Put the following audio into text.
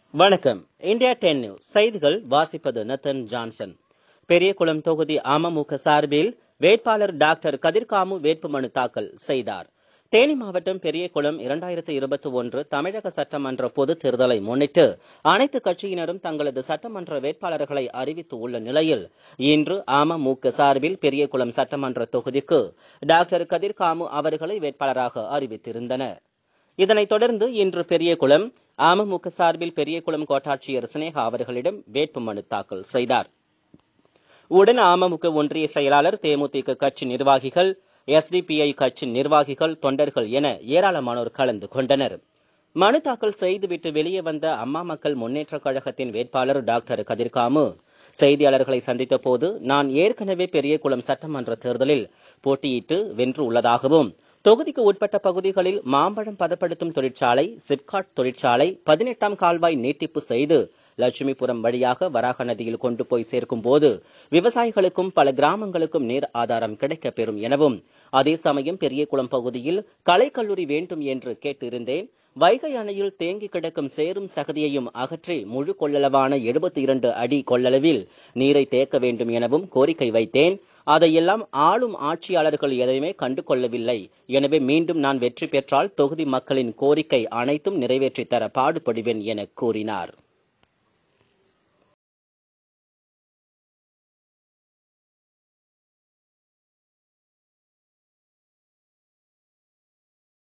வணக்கம் India ten news செய்திகள் வாசிப்பது நத்தன் ஜான்சன் பெரியகுளம் தொகுதி அமமுக சார்பில் வேட்பாளர் டாக்டர் கதிர்காமு வேட்புமனு தாக்கல் செய்தார் தேனி மாவட்டம் பெரியகுளம் இரண்டாயிரத்து இருபத்தி ஒன்று தமிழக சட்டமன்ற பொதுத் தேர்தலை முன்னிட்டு அனைத்து கட்சியினரும் தங்களது சட்டமன்ற வேட்பாளர்களை அறிவித்து உள்ள நிலையில் இன்று அமமுக சார்பில் பெரியகுளம் சட்டமன்ற தொகுதிக்கு டாக்டர் கதிர்காமு அவர்களை வேட்பாளராக அறிவித்திருந்தனர் இதனைத் தொடர்ந்து இன்று பெரியகுளம் அமமுக சார்பில் பெரியகுளம் கோட்டாட்சியர் சினேகா அவர்களிடம் வேட்புமனு தாக்கல் செய்தார் உடன் அமமுக ஒன்றிய செயலாளர் தேமுதிக கட்சி நிர்வாகிகள் எஸ்டிபிஐ கட்சி நிர்வாகிகள் தொண்டர்கள் என ஏராளமானோர் கலந்து கொண்டனர் மனு தாக்கல் செய்துவிட்டு வெளியே வந்த அம்மா மக்கள் முன்னேற்றக் கழகத்தின் வேட்பாளர் டாக்டர் கதிர்காமு செய்தியாளர்களை சந்தித்த போது நான் ஏற்கனவே பெரியகுளம் சட்டமன்ற தேர்தலில் போட்டியிட்டு வென்று உள்ளதாகவும் தொகுதிக்கு உட்பட்ட பகுதிகளில் மாம்பழம் பதப்படுத்தும் தொழிற்சாலை சிப்காட் தொழிற்சாலை பதினெட்டாம் கால்வாய் நீட்டிப்பு செய்து லட்சுமிபுரம் வழியாக வராக நதியில் கொண்டு போய் சேர்க்கும் போது விவசாயிகளுக்கும் பல கிராமங்களுக்கும் நீர் ஆதாரம் கிடைக்கப் பெறும் எனவும் அதே சமயம் பெரியகுளம் பகுதியில் கலைக்கல்லூரி வேண்டும் என்று கேட்டிருந்தேன் வைகை அணையில் தேங்கி கிடக்கும் சேரும் சகதியையும் அகற்றி முழு கொள்ளளவான எழுபத்தி இரண்டு அடி கொள்ளளவில் நீரை தேக்க வேண்டும் எனவும் கோரிக்கை வைத்தேன் அதையெல்லாம் ஆளும் ஆட்சியாளர்கள் எதையுமே கண்டு கொள்ளவில்லை எனவே மீண்டும் நான் வெற்றி பெற்றால் தொகுதி மக்களின் கோரிக்கை அனைத்தும் நிறைவேற்றித் தர பாடுபடுவேன் என கூறினார்